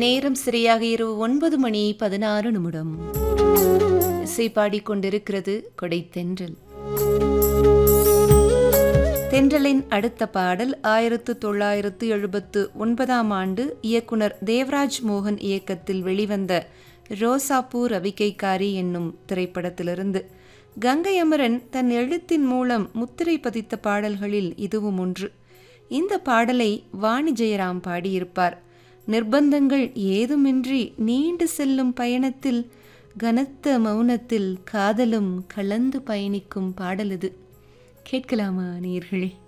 நேரம் சரியாக இரவு ஒன்பது மணி பதினாறு நிமிடம் இசை பாடிக்கொண்டிருக்கிறது கொடை தென்றல் தென்றலின் அடுத்த பாடல் ஆயிரத்து தொள்ளாயிரத்து எழுபத்து ஒன்பதாம் ஆண்டு இயக்குனர் தேவராஜ் மோகன் இயக்கத்தில் வெளிவந்த ரோசாப்பூ ரவிக்கைக்காரி என்னும் திரைப்படத்திலிருந்து கங்கை அமரன் தன் எழுத்தின் மூலம் முத்திரை பதித்த பாடல்களில் இதுவும் ஒன்று இந்த பாடலை வாணி ஜெயராம் பாடியிருப்பார் நிர்பந்தங்கள் ஏதுமின்றி நீண்டு செல்லும் பயணத்தில் கனத்த மௌனத்தில் காதலும் கலந்து பயணிக்கும் பாடல் இது கேட்கலாமா நேர்களே